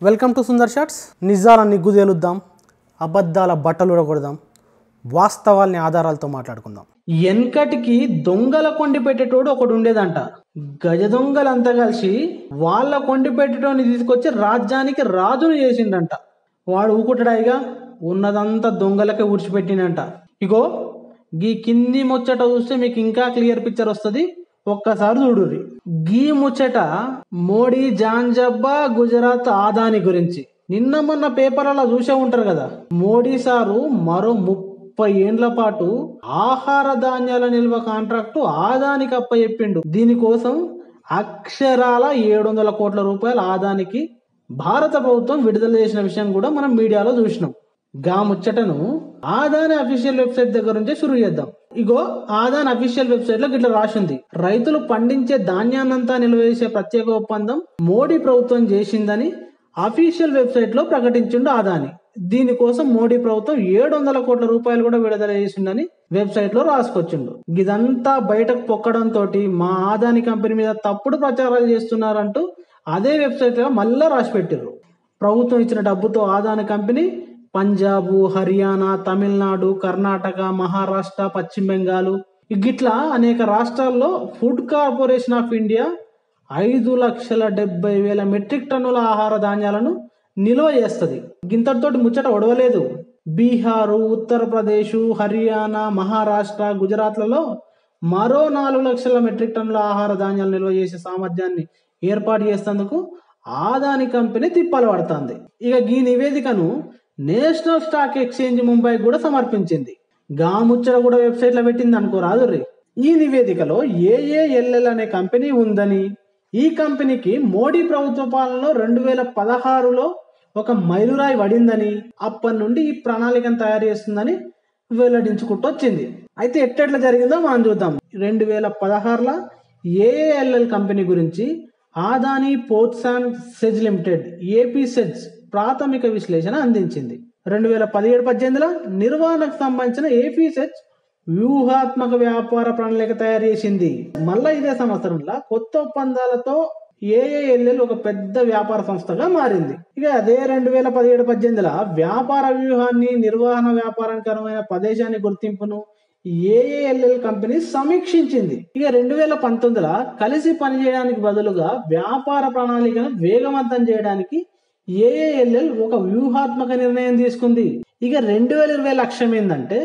welcome to Sundar shots నిజాల నిగ్గు తేలుద్దాం అబద్ధాల బట్టలు ఉడగొడదాం వాస్తవాల్ని ఆధారాలతో మాట్లాడుకుందాం వెనకటికి దొంగల కొండి పెట్టేటోడు ఒకడు ఉండేదంట గజ దొంగలంతా కలిసి వాళ్ళ కొండి పెట్టేటోని తీసుకొచ్చి రాజ్యానికి రాజును చేసిండంట వాడు ఊకుటడాయిగా ఉన్నదంతా దొంగలకే ఊడ్చిపెట్టిండంట ఇగో గీ కింది ముచ్చట చూస్తే మీకు ఇంకా క్లియర్ పిక్చర్ వస్తుంది ఒక్కసారి చూడుర్రి గీ ముచ్చట మోడీ జాంజబ్బా గుజరాత్ ఆదాని గురించి నిన్న మొన్న పేపర్లలో చూసే ఉంటారు కదా మోడీ సారు మరో ముప్పై ఏండ్ల పాటు ఆహార ధాన్యాల నిల్వ కాంట్రాక్టు ఆదానికి అప్పచెప్పిండు దీనికోసం అక్షరాల ఏడు వందల కోట్ల రూపాయల ఆదానికి భారత ప్రభుత్వం విడుదల చేసిన విషయం కూడా మనం మీడియాలో చూసినాం గా ముచ్చటను ఆదాని అఫీషియల్ వెబ్సైట్ దగ్గర నుంచే షురు చేద్దాం ఇగో ఆదాన్ అఫీషియల్ వెబ్సైట్ లో ఇట్లా రాసింది రైతులు పండించే ధాన్యాన్నంతా నిల్వ చేసే ప్రత్యేక ఒప్పందం మోడీ ప్రభుత్వం చేసిందని అఫీషియల్ వెబ్సైట్ లో ప్రకటించిండు ఆదాని దీనికోసం మోడీ ప్రభుత్వం ఏడు వందల కోట్ల రూపాయలు కూడా విడుదల చేసిందని వెబ్సైట్ లో రాసుకొచ్చిండు ఇదంతా బయటకు పొక్కడం తోటి మా ఆదాని కంపెనీ మీద తప్పుడు ప్రచారాలు చేస్తున్నారంటూ అదే వెబ్సైట్ లో మళ్ళా రాసి పెట్టిర్రు ప్రభుత్వం ఇచ్చిన డబ్బుతో ఆదాని కంపెనీ పంజాబ్ హర్యానా తమిళనాడు కర్ణాటక మహారాష్ట్ర పశ్చిమ బెంగాల్ గిట్లా అనేక రాష్ట్రాల్లో ఫుడ్ కార్పొరేషన్ ఆఫ్ ఇండియా ఐదు లక్షల డెబ్బై వేల మెట్రిక్ టన్నుల ఆహార ధాన్యాలను నిల్వ చేస్తుంది గింతటితోటి ముచ్చట ఒడవలేదు బీహారు ఉత్తరప్రదేశ్ హర్యానా మహారాష్ట్ర గుజరాత్లలో మరో నాలుగు లక్షల మెట్రిక్ టన్నుల ఆహార ధాన్యాలు నిల్వ చేసే సామర్థ్యాన్ని ఏర్పాటు చేసేందుకు ఆదాని కంపెనీ తిప్పలు పడుతుంది ఇక ఈ నివేదికను నేషనల్ స్టాక్ ఎక్స్చేంజ్ ముంబై కూడా సమర్పించింది గా ముచ్చట కూడా వెబ్సైట్ లో పెట్టింది అనుకో రాదు రే ఈ నివేదికలో ఏఏఎల్ఎల్ అనే కంపెనీ ఉందని ఈ కంపెనీకి మోడీ ప్రభుత్వ పాలనలో రెండు వేల పదహారులో ఒక మైలురాయి పడిందని అప్పటి నుండి ఈ ప్రణాళికను తయారు చేస్తుందని వెల్లడించుకుంటూ వచ్చింది అయితే ఎట్టెట్లా జరిగిందో మనం చూద్దాం రెండు వేల పదహారులో ఏఏఎల్ఎల్ కంపెనీ గురించి Adani ports and SEZ limited AP SEZ ప్రాథమిక విశ్లేషణ అందించింది రెండు వేల పదిహేడు పద్దెనిమిదిలో నిర్వహణకు సంబంధించిన ఏపీ సెజ్ వ్యూహాత్మక వ్యాపార ప్రణాళిక తయారు చేసింది మళ్ళా ఇదే సంవత్సరంలో కొత్త ఒప్పందాలతో ఏఏఎల్ఎల్ ఒక పెద్ద వ్యాపార సంస్థగా మారింది ఇక అదే రెండు వేల పదిహేడు పద్దెనిమిదిలో వ్యాపార వ్యూహాన్ని నిర్వహణ వ్యాపారకరమైన ప్రదేశాన్ని గుర్తింపును ఏఏఎల్ఎల్ కంపెనీ సమీక్షించింది ఇక రెండు వేల పంతొమ్మిదిలో కలిసి పనిచేయడానికి బదులుగా వ్యాపార ప్రణాళికను వేగవంతం చేయడానికి ఏఏఎల్ఎల్ ఒక వ్యూహాత్మక నిర్ణయం తీసుకుంది ఇక రెండు వేల ఇరవై లక్ష్యం ఏంటంటే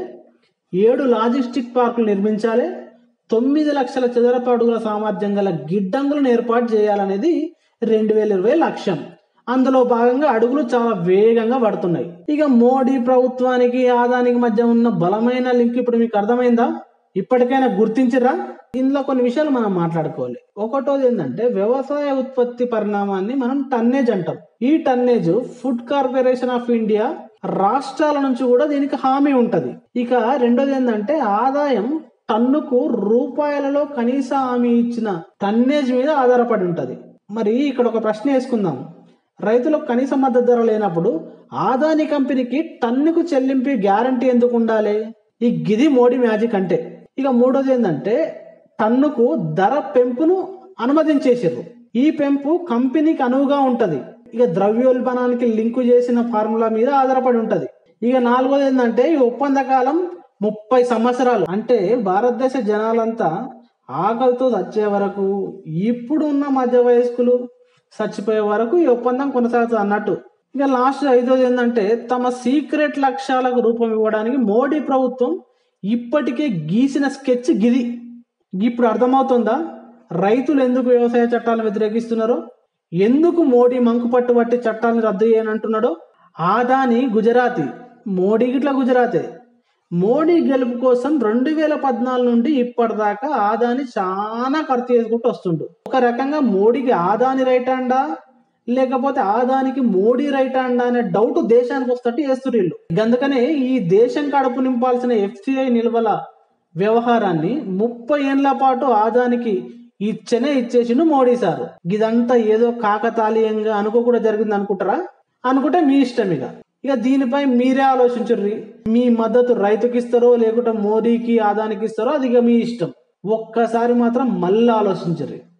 ఏడు లాజిస్టిక్ పార్కులు నిర్మించాలి తొమ్మిది లక్షల చదరపు అడుగుల సామర్థ్యం గల గిడ్డంగులను ఏర్పాటు చేయాలనేది రెండు వేల ఇరవై లక్ష్యం అందులో భాగంగా అడుగులు చాలా వేగంగా పడుతున్నాయి ఇక మోడీ ప్రభుత్వానికి ఆదానికి మధ్య ఉన్న బలమైన లింక్ ఇప్పుడు మీకు అర్థమైందా ఇప్పటికైనా గుర్తించరా ఇందులో కొన్ని విషయాలు మనం మాట్లాడుకోవాలి ఒకటోది ఏంటంటే వ్యవసాయ ఉత్పత్తి పరిణామాన్ని మనం టన్నేజ్ అంటాం ఈ tonnage Food Corporation of India రాష్ట్రాల నుంచి కూడా దీనికి హామీ ఉంటది ఇక రెండోది ఏంటంటే ఆదాయం టన్నుకు రూపాయలలో కనీస హామీ ఇచ్చిన టన్నేజ్ మీద ఆధారపడి ఉంటది మరి ఇక్కడ ఒక ప్రశ్న వేసుకుందాం రైతులకు కనీస మద్దతు ధర లేనప్పుడు ఆదాని కంపెనీకి టన్నుకు చెల్లింపు గ్యారంటీ ఎందుకు ఉండాలి ఈ గిది మోడీ మ్యాజిక్ అంటే ఇక మూడోది ఏంటంటే టన్నుకు ధర పెంపును అనుమతించేసారు ఈ పెంపు కంపెనీకి అనువుగా ఉంటది ఇక ద్రవ్యోల్బణానికి లింకు చేసిన ఫార్ములా మీద ఆధారపడి ఉంటది ఇక నాలుగోది ఏంటంటే ఈ ఒప్పంద కాలం ముప్పై సంవత్సరాలు అంటే భారతదేశ జనాలంతా ఆకలితో చచ్చే వరకు ఇప్పుడు ఉన్న మధ్య వయస్కులు చచ్చిపోయే వరకు ఈ ఒప్పందం కొనసాగుతుంది అన్నట్టు ఇక లాస్ట్ ఐదోది ఏంటంటే తమ సీక్రెట్ లక్ష్యాలకు రూపం ఇవ్వడానికి మోడీ ప్రభుత్వం ఇప్పటికే గీసిన స్కెచ్ గిది ఇప్పుడు అర్థమవుతుందా రైతులు ఎందుకు వ్యవసాయ చట్టాలను వ్యతిరేకిస్తున్నారో ఎందుకు మోడీ మంకు పట్టు పట్టి చట్టాలను రద్దు చేయనంటున్నాడో ఆదాని గుజరాతీ మోడీ గిట్ల గుజరాతే మోడీ గెలుపు కోసం రెండు వేల పద్నాలుగు నుండి ఇప్పటిదాకా ఆదాని చాలా ఖర్చు చేసుకుంటూ వస్తుండు ఒక రకంగా మోడీకి ఆదాని రైట్ అండా లేకపోతే ఆదానికి మోడీ రైట్ అండా అనే డౌట్ దేశానికి వస్తట్టు చేస్తున్నారు వీళ్ళు అందుకనే ఈ దేశం కడుపు నింపాల్సిన ఎఫ్సిఐ నిల్వల వ్యవహారాన్ని ముప్పై ఏళ్ల పాటు ఆదానికి ఇచ్చనే ఇచ్చేసిండు మోడీ సారు ఇదంతా ఏదో కాకతాళీయంగా అనుకోకుండా జరిగింది అనుకుంటారా అనుకుంటే మీ ఇష్టం ఇక ఇక దీనిపై మీరే ఆలోచించర్రి మీ మద్దతు రైతుకి ఇస్తారో లేకుంటే మోడీకి ఆదానికి ఇస్తారో అది ఇక మీ ఇష్టం ఒక్కసారి మాత్రం మళ్ళీ ఆలోచించర్రి